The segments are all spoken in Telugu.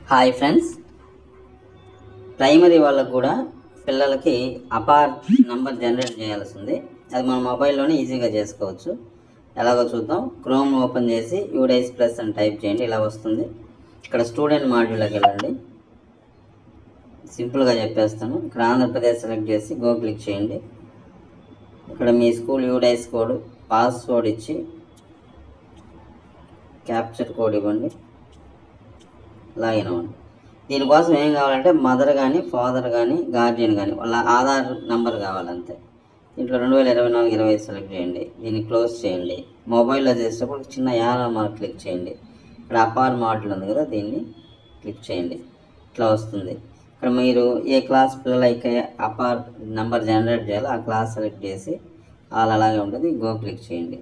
హాయ్ ఫ్రెండ్స్ ప్రైమరీ వాళ్ళకు కూడా పిల్లలకి అపార్ నంబర్ జనరేట్ చేయాల్సి ఉంది అది మన మొబైల్లోనే ఈజీగా చేసుకోవచ్చు ఎలాగో చూద్దాం క్రోమ్ ఓపెన్ చేసి యూడైస్ ప్లస్ అని టైప్ చేయండి ఇలా వస్తుంది ఇక్కడ స్టూడెంట్ మాడ్యూల్లోకి వెళ్ళండి సింపుల్గా చెప్పేస్తాను ఇక్కడ ఆంధ్రప్రదేశ్ సెలెక్ట్ చేసి గో క్లిక్ చేయండి ఇక్కడ మీ స్కూల్ యూడైస్ కోడ్ పాస్వర్డ్ ఇచ్చి క్యాప్చర్ కోడ్ ఇవ్వండి లాగిన్ అవ్వండి దీనికోసం ఏం కావాలంటే మదర్ కానీ ఫాదర్ కానీ గార్డియన్ కానీ వాళ్ళ ఆధార్ నంబర్ కావాలంతే దీంట్లో రెండు వేల ఇరవై నాలుగు ఇరవై ఐదు సెలెక్ట్ చేయండి దీన్ని క్లోజ్ చేయండి మొబైల్లో చేసేటప్పుడు చిన్న యారో మార్క్ క్లిక్ చేయండి ఇక్కడ అపార్ మోడల్ ఉంది కదా దీన్ని క్లిక్ చేయండి ఇట్లా వస్తుంది ఇక్కడ మీరు ఏ క్లాస్ పిల్లలైతే అపార్ నెంబర్ జనరేట్ చేయాలో ఆ క్లాస్ సెలెక్ట్ చేసి వాళ్ళు అలాగే ఉంటుంది గో క్లిక్ చేయండి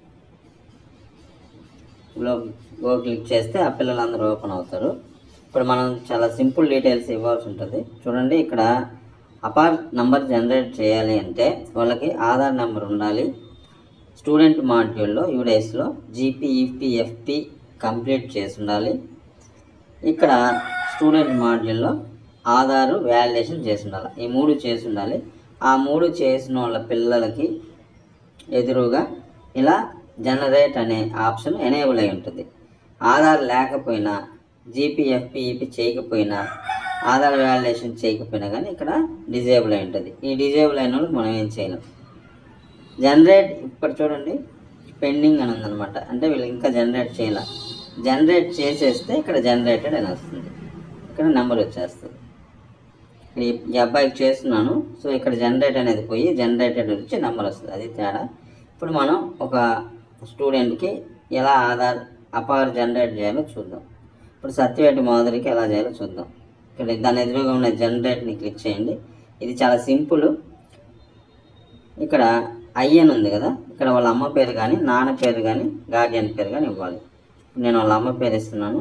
గో గో క్లిక్ చేస్తే ఆ పిల్లలందరూ ఓపెన్ అవుతారు ఇప్పుడు మనం చాలా సింపుల్ డీటెయిల్స్ ఇవ్వాల్సి ఉంటుంది చూడండి ఇక్కడ అపార్ నంబర్ జనరేట్ చేయాలి అంటే వాళ్ళకి ఆధార్ నెంబర్ ఉండాలి స్టూడెంట్ మాడ్యూల్లో యూడైస్లో జీపీఈపీఎఫ్పి కంప్లీట్ చేసి ఉండాలి ఇక్కడ స్టూడెంట్ మాడ్యూల్లో ఆధార్ వ్యాలిడేషన్ చేసి ఉండాలి ఈ మూడు చేసి ఉండాలి ఆ మూడు చేసిన వాళ్ళ పిల్లలకి ఎదురుగా ఇలా జనరేట్ అనే ఆప్షన్ ఎనేబుల్ అయి ఉంటుంది ఆధార్ లేకపోయినా జీపీఎఫ్పిఈపి చేయకపోయినా ఆధార్ వ్యాలిడేషన్ చేయకపోయినా కానీ ఇక్కడ డిజేబుల్ అయి ఉంటుంది ఈ డిజేబుల్ అయిన వాళ్ళకి మనం ఏం చేయలేం జనరేట్ ఇప్పుడు చూడండి పెండింగ్ అని ఉందన్నమాట అంటే వీళ్ళు ఇంకా జనరేట్ చేయాల జనరేట్ చేసేస్తే ఇక్కడ జనరేటెడ్ అని వస్తుంది ఇక్కడ నెంబర్ వచ్చేస్తుంది ఈ ఈ అబ్బాయికి చేస్తున్నాను సో ఇక్కడ జనరేట్ అనేది పోయి జనరేటెడ్ వచ్చి నెంబర్ వస్తుంది అది తేడా ఇప్పుడు మనం ఒక స్టూడెంట్కి ఎలా ఆధార్ అపార్ జనరేట్ చేయాలో చూద్దాం ఇప్పుడు సత్యవేటి మాధురికి ఎలా చేయాలో చూద్దాం ఇక్కడ దాని ఎదురుగా ఉన్న జనరేట్ని క్లిక్ చేయండి ఇది చాలా సింపుల్ ఇక్కడ ఐఎన్ ఉంది కదా ఇక్కడ వాళ్ళ అమ్మ పేరు కానీ నాన్న పేరు కానీ గార్డియన్ పేరు కానీ ఇవ్వాలి నేను వాళ్ళ అమ్మ పేరు ఇస్తున్నాను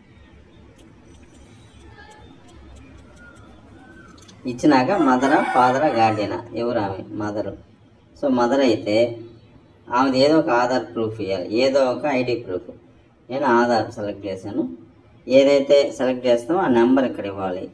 ఇచ్చినాక మదరా ఫాదరా గార్డియనా ఎవరు ఆమె మదరు సో మదర్ అయితే ఆమెది ఏదో ఒక ఆధార్ ప్రూఫ్ ఇవ్వాలి ఏదో ఒక ఐడి ప్రూఫ్ నేను ఆధార్ సెలెక్ట్ చేశాను ఏదైతే సెలెక్ట్ చేస్తామో ఆ నెంబర్ ఇక్కడ ఇవ్వాలి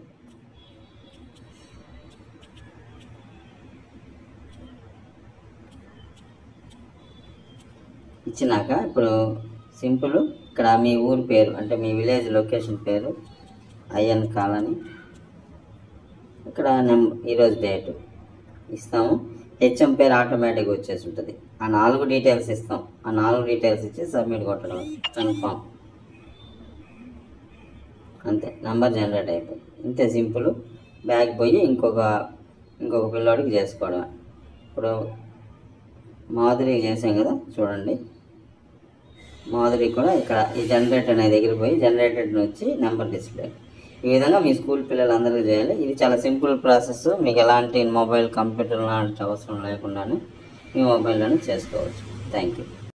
ఇచ్చినాక ఇప్పుడు సింపుల్ ఇక్కడ మీ ఊరి పేరు అంటే మీ విలేజ్ లొకేషన్ పేరు ఐఎన్ కాలనీ ఇక్కడ నెం ఈరోజు డేటు ఇస్తాము హెచ్ఎం పేరు ఆటోమేటిక్గా వచ్చేసి ఉంటుంది ఆ నాలుగు డీటెయిల్స్ ఇస్తాం ఆ నాలుగు డీటెయిల్స్ ఇచ్చి సబ్మిట్ కొట్టడం కన్ఫామ్ అంతే నంబర్ జనరేట్ అయిపోయింది ఇంతే సింపుల్ బ్యాగ్ పోయి ఇంకొక ఇంకొక పిల్లోడికి చేసుకోవడం ఇప్పుడు మాధురికి చేసాం కదా చూడండి మాధురి కూడా ఇక్కడ ఈ జనరేట్ అనేది ఎగిరిపోయి జనరేటెడ్ వచ్చి నెంబర్ డిస్ప్లే ఈ విధంగా మీ స్కూల్ పిల్లలందరికీ చేయాలి ఇది చాలా సింపుల్ ప్రాసెస్ మీకు ఎలాంటి మొబైల్ కంప్యూటర్ లాంటి అవసరం లేకుండానే మీ మొబైల్లోనే చేసుకోవచ్చు థ్యాంక్ యూ